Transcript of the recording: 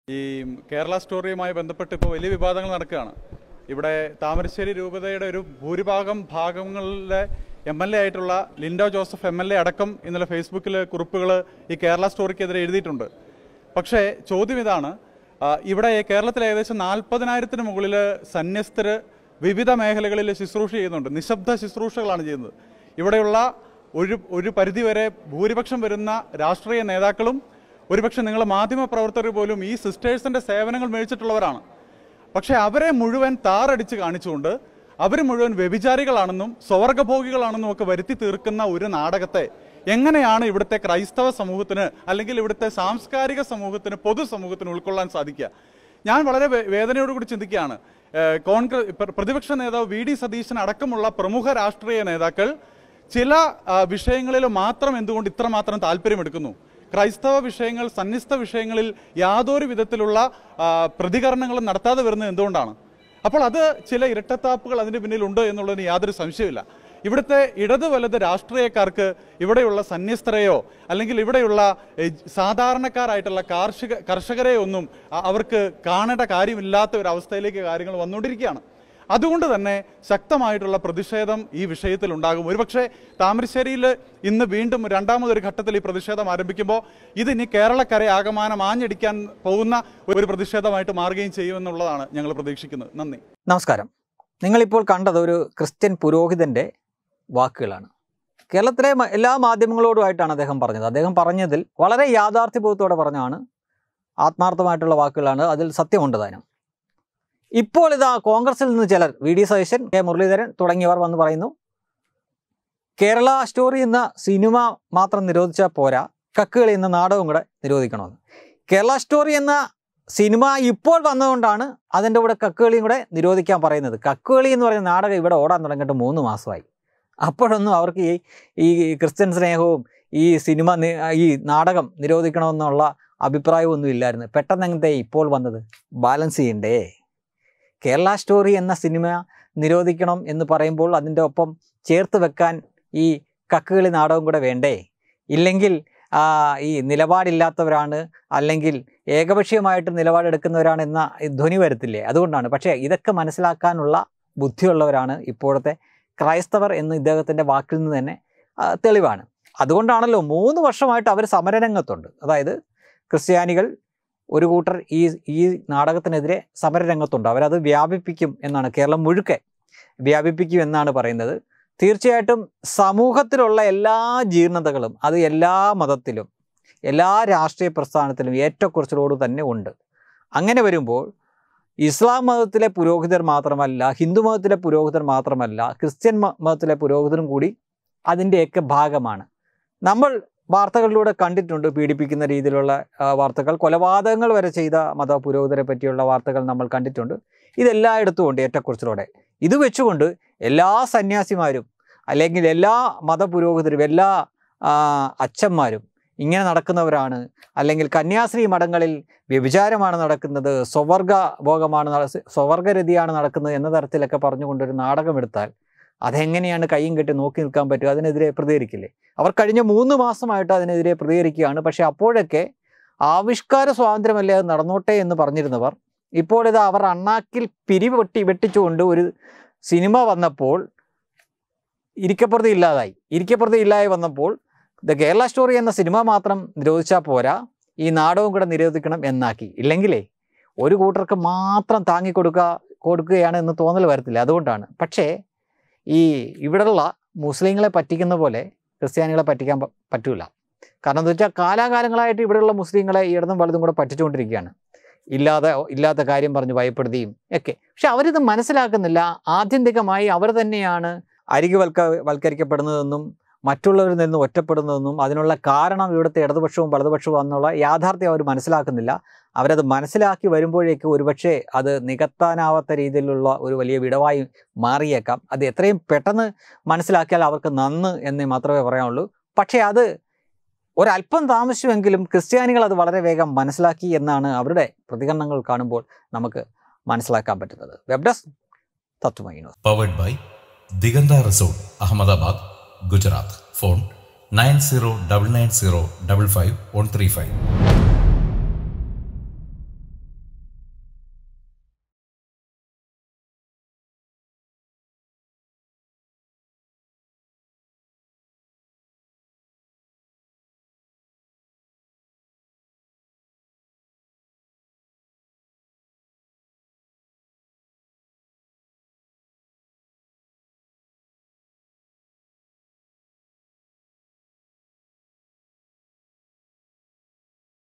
ഈ കേരള സ്റ്റോറിയുമായി ബന്ധപ്പെട്ട് ഇപ്പോൾ വലിയ വിവാദങ്ങൾ നടക്കുകയാണ് ഇവിടെ താമരശ്ശേരി രൂപതയുടെ ഒരു ഭൂരിഭാഗം ഭാഗങ്ങളിലെ എം എൽ എ ആയിട്ടുള്ള Lindo Joseph M L A അടക്കം ഇന്നലെ ഫേസ്ബുക്കിൽ കുറിപ്പുകൾ ഈ കേരള സ്റ്റോറിക്കെതിരെ എഴുതിയിട്ടുണ്ട് പക്ഷേ ചോദ്യം ഇതാണ് ആ, ഇവിടെ കേരളത്തിൽ ഏകദേശം നാൽപ്പതിനായിരത്തിന് മുകളിൽ സന്യസ്തർ വിവിധ മേഖലകളിൽ ശുശ്രൂഷ ചെയ്യുന്നുണ്ട് നിശബ്ദ ശുശ്രൂഷകളാണ് ചെയ്യുന്നത് ഇവിടെയുള്ള ഒരു ഒരു പരിധിവരെ ഭൂരിപക്ഷം വരുന്ന രാഷ്ട്രീയ നേതാക്കളും ഒരുപക്ഷെ നിങ്ങൾ മാധ്യമ പ്രവർത്തകർ പോലും ഈ സിസ്റ്റേഴ്സിന്റെ സേവനങ്ങൾ മേടിച്ചിട്ടുള്ളവരാണ് പക്ഷെ അവരെ മുഴുവൻ താറടിച്ച് കാണിച്ചുകൊണ്ട് അവർ മുഴുവൻ വ്യഭിചാരികളാണെന്നും സ്വർഗഭോഗികളാണെന്നും ഒക്കെ വരുത്തി തീർക്കുന്ന ഒരു നാടകത്തെ എങ്ങനെയാണ് ഇവിടുത്തെ ക്രൈസ്തവ സമൂഹത്തിന് അല്ലെങ്കിൽ ഇവിടുത്തെ സാംസ്കാരിക സമൂഹത്തിന് പൊതുസമൂഹത്തിന് ഉൾക്കൊള്ളാൻ സാധിക്കുക ഞാൻ വളരെ വേ- വേദനയോടുകൂടി ചിന്തിക്കുകയാണ് ഏഹ് കോൺഗ്രസ് പ്ര- പ്രതിപക്ഷ നേതാവ് വി ഡി സതീശൻ അടക്കമുള്ള പ്രമുഖ രാഷ്ട്രീയ നേതാക്കൾ ചില ആ, വിഷയങ്ങളിൽ മാത്രം എന്തുകൊണ്ട് ഇത്രമാത്രം താല്പര്യമെടുക്കുന്നു ക്രൈസ്തവ വിഷയങ്ങൾ സന്നിസ്ഥ വിഷയങ്ങളിൽ യാതൊരു വിധത്തിലുള്ള ആ, പ്രതികരണങ്ങളും നടത്താതെ വരുന്നത് എന്തുകൊണ്ടാണ് അപ്പോൾ അത് ചില ഇരട്ടത്താപ്പുകൾ അതിന് പിന്നിലുണ്ട് എന്നുള്ളതിന് യാതൊരു സംശയമില്ല ഇവിടുത്തെ ഇടത് വലത് രാഷ്ട്രീയക്കാർക്ക് ഇവിടെയുള്ള സന്യസ്തരെയോ അല്ലെങ്കിൽ ഇവിടെയുള്ള ഏ, സാധാരണക്കാരായിട്ടുള്ള കാർഷിക കർഷകരെയോ ഒന്നും അ- അവർക്ക് കാണേണ്ട കാര്യമില്ലാത്ത ഒരു അവസ്ഥയിലേക്ക് കാര്യങ്ങൾ വന്നുകൊണ്ടിരിക്കുകയാണ് അതുകൊണ്ട് തന്നെ ശക്തമായിട്ടുള്ള പ്രതിഷേധം ഈ വിഷയത്തിൽ ഉണ്ടാകും ഒരുപക്ഷെ താമരശ്ശേരിയിൽ ഇന്ന് വീണ്ടും രണ്ടാമതൊരു ഘട്ടത്തിൽ ഈ പ്രതിഷേധം ആരംഭിക്കുമ്പോൾ ഇത് ഇനി കേരളക്കരെ ആകമാനം ആഞ്ഞടിക്കാൻ പോകുന്ന ഒരു പ്രതിഷേധമായിട്ട് മാറുകയും ചെയ്യുമെന്നുള്ളതാണ് ഞങ്ങൾ പ്രതീക്ഷിക്കുന്നത് നന്ദി നമസ്കാരം നിങ്ങളിപ്പോൾ കണ്ടത് ഒരു ക്രിസ്ത്യൻ പുരോഹിതൻ്റെ വാക്കുകളാണ് കേരളത്തിലെ മ- എല്ലാ മാധ്യമങ്ങളോടുമായിട്ടാണ് അദ്ദേഹം പറഞ്ഞത് അദ്ദേഹം പറഞ്ഞതിൽ വളരെ യാഥാർത്ഥ്യബോധത്തോടെ പറഞ്ഞാണ് ആത്മാർത്ഥമായിട്ടുള്ള വാക്കുകളാണ് അതിൽ സത്യമുണ്ട് താനും ഇപ്പോൾ ഇതാ കോൺഗ്രസിൽ നിന്ന് ചിലർ V D Satheesan K Muraleedharan തുടങ്ങിയവർ വന്ന് പറയുന്നു കേരള സ്റ്റോറി എന്ന സിനിമ മാത്രം നിരോധിച്ചാൽ പോരാ കക്കുകളി എന്ന നാടകം കൂടെ നിരോധിക്കണമെന്ന് കേരള സ്റ്റോറി എന്ന സിനിമ ഇപ്പോൾ വന്നതുകൊണ്ടാണ് അതിൻ്റെ കൂടെ കക്കുകളിയും കൂടെ നിരോധിക്കാൻ പറയുന്നത് കക്കുകളി എന്ന് പറയുന്ന നാടകം ഇവിടെ ഓടാൻ തുടങ്ങിയിട്ട് മൂന്ന് മാസമായി അപ്പോഴൊന്നും അവർക്ക് ഈ ഈ ക്രിസ്ത്യൻ സ്നേഹവും ഈ സിനിമ നി- ഈ നാടകം നിരോധിക്കണമെന്നുള്ള അഭിപ്രായമൊന്നും ഇല്ലായിരുന്നു പെട്ടെന്ന് എങ്ങനത്തെ ഇപ്പോൾ വന്നത് ബാലൻസ് ചെയ്യണ്ടേ കേരള സ്റ്റോറി എന്ന സിനിമ നിരോധിക്കണം എന്ന് പറയുമ്പോൾ അതിൻ്റെ ഒപ്പം ചേർത്ത് വെക്കാൻ ഈ കക്കുകളി നാടകം കൂടെ വേണ്ടേ ഇല്ലെങ്കിൽ ആ, ഈ നിലപാടില്ലാത്തവരാണ് അല്ലെങ്കിൽ ഏകപക്ഷീയമായിട്ട് നിലപാടെടുക്കുന്നവരാണ് എന്ന ധ്വനി വരത്തില്ലേ അതുകൊണ്ടാണ് പക്ഷേ ഇതൊക്കെ മനസ്സിലാക്കാനുള്ള ബുദ്ധിയുള്ളവരാണ് ഇപ്പോഴത്തെ ക്രൈസ്തവർ എന്ന് ഇദ്ദേഹത്തിൻ്റെ വാക്കിൽ നിന്ന് തന്നെ ആ, തെളിവാണ് അതുകൊണ്ടാണല്ലോ മൂന്ന് വർഷമായിട്ട് അവർ സമരരംഗത്തുണ്ട് അതായത് ക്രിസ്ത്യാനികൾ ഒരു കൂട്ടർ ഈ ഈ നാടകത്തിനെതിരെ സമരരംഗത്തുണ്ട് അവരത് വ്യാപിപ്പിക്കും എന്നാണ് കേരളം മുഴുക്കെ വ്യാപിപ്പിക്കും എന്നാണ് പറയുന്നത് തീർച്ചയായിട്ടും സമൂഹത്തിലുള്ള എല്ലാ ജീർണതകളും അത് എല്ലാ മതത്തിലും എല്ലാ രാഷ്ട്രീയ പ്രസ്ഥാനത്തിലും ഏറ്റക്കുറച്ചിലോട് തന്നെ ഉണ്ട് അങ്ങനെ വരുമ്പോൾ ഇസ്ലാം മതത്തിലെ പുരോഹിതർ മാത്രമല്ല ഹിന്ദു മതത്തിലെ പുരോഹിതർ മാത്രമല്ല ക്രിസ്ത്യൻ മ- മതത്തിലെ പുരോഹിതരും കൂടി അതിൻ്റെയൊക്കെ ഭാഗമാണ് നമ്മൾ വാർത്തകളിലൂടെ കണ്ടിട്ടുണ്ട് പീഡിപ്പിക്കുന്ന രീതിയിലുള്ള ആ, വാർത്തകൾ കൊലപാതകങ്ങൾ വരെ ചെയ്ത മത പുരോഹിതരെ പറ്റിയുള്ള വാർത്തകൾ നമ്മൾ കണ്ടിട്ടുണ്ട് ഇതെല്ലായിടത്തും ഉണ്ട് ഏറ്റക്കുറച്ചിലോടെ ഇത് വെച്ചുകൊണ്ട് എല്ലാ സന്യാസിമാരും അല്ലെങ്കിൽ എല്ലാ മതപുരോഹിതരും എല്ലാ ആ, അച്ഛന്മാരും ഇങ്ങനെ നടക്കുന്നവരാണ് അല്ലെങ്കിൽ കന്യാസ്ത്രീ മഠങ്ങളിൽ വ്യഭിചാരമാണ് നടക്കുന്നത് സ്വവർഗ ഭോഗമാണ് നട- സ്വവർഗരതിയാണ് നടക്കുന്നത് എന്ന തരത്തിലൊക്കെ പറഞ്ഞുകൊണ്ടൊരു നാടകമെടുത്താൽ അതെങ്ങനെയാണ് കൈയും കെട്ടി നോക്കി നിൽക്കാൻ പറ്റുക അതിനെതിരെ പ്രതികരിക്കില്ലേ അവർ കഴിഞ്ഞ മൂന്ന് മാസമായിട്ട് അതിനെതിരെ പ്രതികരിക്കുകയാണ് പക്ഷേ അപ്പോഴൊക്കെ ആവിഷ്കാര സ്വാതന്ത്ര്യമല്ലേ അത് നടന്നോട്ടെ എന്ന് പറഞ്ഞിരുന്നവർ ഇപ്പോൾ ഇത് അവർ അണ്ണാക്കിൽ പിരി വെട്ടി വെട്ടിച്ചുകൊണ്ട് ഒരു സിനിമ വന്നപ്പോൾ ഇരിക്കപ്പുറത്ത് ഇല്ലാതായി ഇരിക്കപ്പുറത്ത് ഇല്ലാതെ വന്നപ്പോൾ ദ കേരള സ്റ്റോറി എന്ന സിനിമ മാത്രം നിരോധിച്ചാൽ പോരാ ഈ നാടകവും കൂടെ നിരോധിക്കണം എന്നാക്കി ഇല്ലെങ്കിലേ ഒരു കൂട്ടർക്ക് മാത്രം താങ്ങി കൊടുക്കുക കൊടുക്കുകയാണ് എന്ന് തോന്നൽ വരത്തില്ല അതുകൊണ്ടാണ് പക്ഷേ ഈ ഇവിടെയുള്ള മുസ്ലിങ്ങളെ പറ്റിക്കുന്ന പോലെ ക്രിസ്ത്യാനികളെ പറ്റിക്കാൻ പ- പറ്റൂല കാരണം എന്താ വെച്ചാൽ കാലാകാലങ്ങളായിട്ട് ഇവിടെയുള്ള മുസ്ലിങ്ങളെ ഈ ഇടതും വലതും കൂടെ പറ്റിച്ചുകൊണ്ടിരിക്കുകയാണ് ഇല്ലാതെ ഇല്ലാത്ത കാര്യം പറഞ്ഞ് ഭയപ്പെടുത്തിയും ഒക്കെ പക്ഷെ അവരിത് മനസ്സിലാക്കുന്നില്ല ആത്യന്തികമായി അവർ തന്നെയാണ് അരികുവൽക്ക വൽക്കരിക്കപ്പെടുന്നതെന്നും മറ്റുള്ളവരിൽ നിന്ന് ഒറ്റപ്പെടുന്നതെന്നും അതിനുള്ള കാരണം ഇവിടുത്തെ ഇടതുപക്ഷവും വലതുപക്ഷവും എന്നുള്ള യാഥാർത്ഥ്യം അവർ മനസ്സിലാക്കുന്നില്ല അവരത് മനസ്സിലാക്കി വരുമ്പോഴേക്ക് ഒരുപക്ഷെ അത് നികത്താനാവാത്ത രീതിയിലുള്ള ഒരു വലിയ വിടവായി മാറിയേക്കാം അത് എത്രയും പെട്ടെന്ന് മനസ്സിലാക്കിയാൽ അവർക്ക് നന്ന് എന്നേ മാത്രമേ പറയാനുള്ളൂ പക്ഷേ അത് ഒരല്പം താമസിച്ചുവെങ്കിലും ക്രിസ്ത്യാനികൾ അത് വളരെ വേഗം മനസ്സിലാക്കി എന്നാണ് അവരുടെ പ്രതികരണങ്ങൾ കാണുമ്പോൾ നമുക്ക് മനസ്സിലാക്കാൻ പറ്റുന്നത് web desk Tatwamayi news powered by Diganta resort Ahmedabad Gujarat phone nine zero double nine zero double five one three five